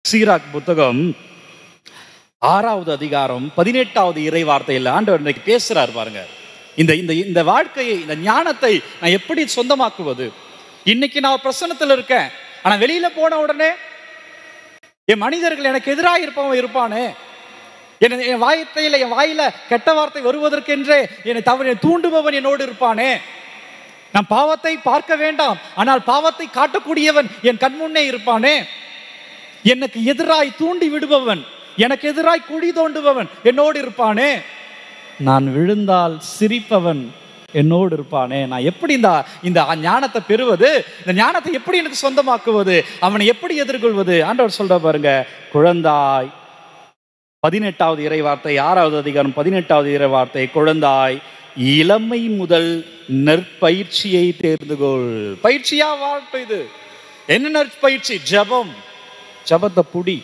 சீராக் புத்தகம் ஆறாவது அதிகாரம் பதினெட்டாவது இறை வார்த்தையில் ஆண்டவர் இன்னைக்கு பேசுறார் பாருங்க இந்த இந்த இந்த வாழ்க்கையை இந்த ஞானத்தை நான் எப்படி சொந்தமாக்குவது இன்னைக்கு நான் பிரசன்னத்தில் இருக்கேன் ஆனா வெளியில போன உடனே என் மனிதர்கள் எனக்கு எதிராக இருப்பவன் இருப்பானே என் என் வாயத்தையில் என் வாயில கெட்ட வார்த்தை வருவதற்கென்றே என்னை தவறு தூண்டுபவன் என்னோடு இருப்பானே நான் பாவத்தை பார்க்க வேண்டாம் ஆனால் பாவத்தை காட்டக்கூடியவன் என் கண்முன்னே இருப்பானே எனக்கு எதிராய் தூண்டி விடுபவன் எனக்கு எதிராய் குழி தோண்டுபவன் என்னோடு இருப்பானே நான் விழுந்தால் சிரிப்பவன் என்னோடு இருப்பானே நான் எப்படி இந்த இந்த ஞானத்தை பெறுவது இந்த ஞானத்தை எப்படி எனக்கு சொந்தமாக்குவது அவனை எப்படி எதிர்கொள்வது ஆண்டவர் சொல்ற பாருங்க குழந்தாய் பதினெட்டாவது இறை வார்த்தை ஆறாவது அதிகாரம் பதினெட்டாவது இறை வார்த்தை குழந்தாய் இளமை முதல் நற்பயிற்சியை தேர்ந்து கொள் பயிற்சியா வாழ்க்கை இது என்ன நற்பயிற்சி ஜபம் ஜபத்தை புடி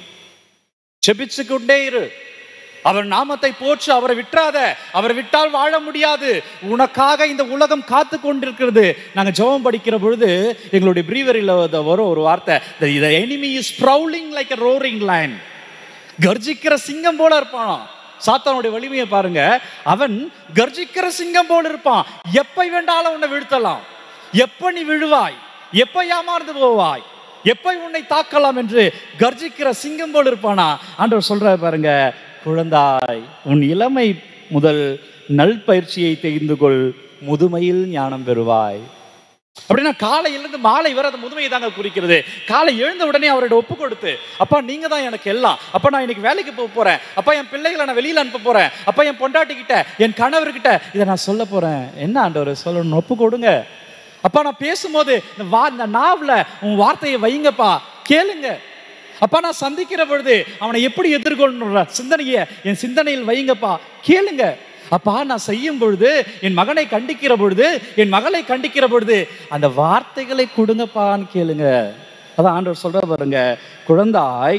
செபிச்சு கொண்டே இரு அவர் நாமத்தை போற்று அவரை விட்டுறாத அவரை விட்டால் வாழ முடியாது உனக்காக இந்த உலகம் காத்து கொண்டிருக்கிறது நாங்க ஜெபம் படிக்கிற பொழுது எங்களுடைய பிரீவரில் வரும் ஒரு வார்த்தை the enemy is prowling like a roaring lion கர்ஜிக்கிற சிங்கம் போல இருப்பானா சாத்தானுடைய வலிமையை பாருங்க அவன் கர்ஜிக்கிற சிங்கம் போல இருப்பான் எப்ப வேண்டாலும் உன்னை வீழ்த்தலாம் எப்ப நீ விழுவாய் எப்ப ஏமாந்து போவாய் எப்ப உன்னை தாக்கலாம் என்று கர்ஜிக்கிற சிங்கம் போல இருப்பானா ஆண்டவர் சொல்ற பாருங்க குழந்தாய் உன் இளமை முதல் நல்பயிற்சியை தெரிந்து கொள் முதுமையில் ஞானம் பெறுவாய் அப்படின்னா காலையிலிருந்து மாலை வரை அந்த முதுமையை தாங்க குறிக்கிறது காலை எழுந்த உடனே அவரோட ஒப்பு கொடுத்து அப்பா நீங்க தான் எனக்கு எல்லாம் அப்பா நான் இன்னைக்கு வேலைக்கு போக போறேன் அப்பா என் பிள்ளைகளை நான் வெளியில அனுப்ப போறேன் அப்பா என் பொண்டாட்டிக்கிட்ட என் கணவர்கிட்ட இதை நான் சொல்ல போறேன் என்ன ஆண்டவர் சொல்லணும் ஒப்பு கொடுங்க அப்பா நான் பேசும்போது இந்த வா இந்த நாவல உன் வார்த்தையை வைங்கப்பா கேளுங்க அப்பா நான் சந்திக்கிற பொழுது அவனை எப்படி எதிர்கொள்ளணுன்ற சிந்தனையை என் சிந்தனையில் வைங்கப்பா கேளுங்க அப்பா நான் செய்யும் பொழுது என் மகனை கண்டிக்கிற பொழுது என் மகளை கண்டிக்கிற பொழுது அந்த வார்த்தைகளை கொடுங்கப்பான்னு கேளுங்க அதான் ஆண்டவர் சொல்ற பாருங்க குழந்தாய்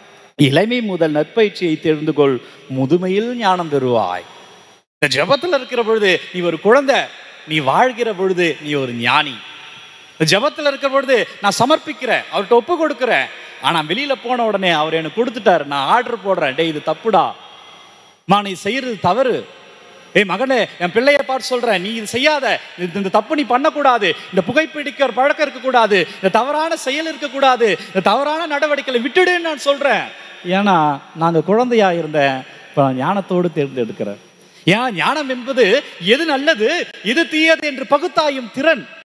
இளமை முதல் நற்பயிற்சியை தெரிந்து கொள் முதுமையில் ஞானம் பெறுவாய் இந்த ஜபத்தில் இருக்கிற பொழுது நீ ஒரு குழந்தை நீ வாழ்கிற பொழுது நீ ஒரு ஞானி இந்த ஜபத்தில் இருக்கிற பொழுது நான் சமர்ப்பிக்கிறேன் அவர்கிட்ட ஒப்பு கொடுக்குறேன் ஆனா வெளியில போன உடனே அவர் எனக்கு கொடுத்துட்டாரு நான் ஆர்டர் போடுறேன் டேய் இது தப்புடா மா நீ செய்யறது தவறு ஏய் மகனே என் பிள்ளைய பார்த்து சொல்றேன் நீ இது செய்யாத இந்த இந்த தப்பு நீ பண்ணக்கூடாது இந்த புகைப்பிடிக்கிற பழக்கம் இருக்கக்கூடாது இந்த தவறான செயல் இருக்கக்கூடாது இந்த தவறான நடவடிக்கைகளை விட்டுடுன்னு நான் சொல்றேன் ஏன்னா நாங்க குழந்தையா இருந்தேன் இப்போ நான் ஞானத்தோடு தேர்ந்தெடுக்கிறேன் ஏன் ஞானம் என்பது எது நல்லது எது தீயது என்று பகுத்தாயும் திறன்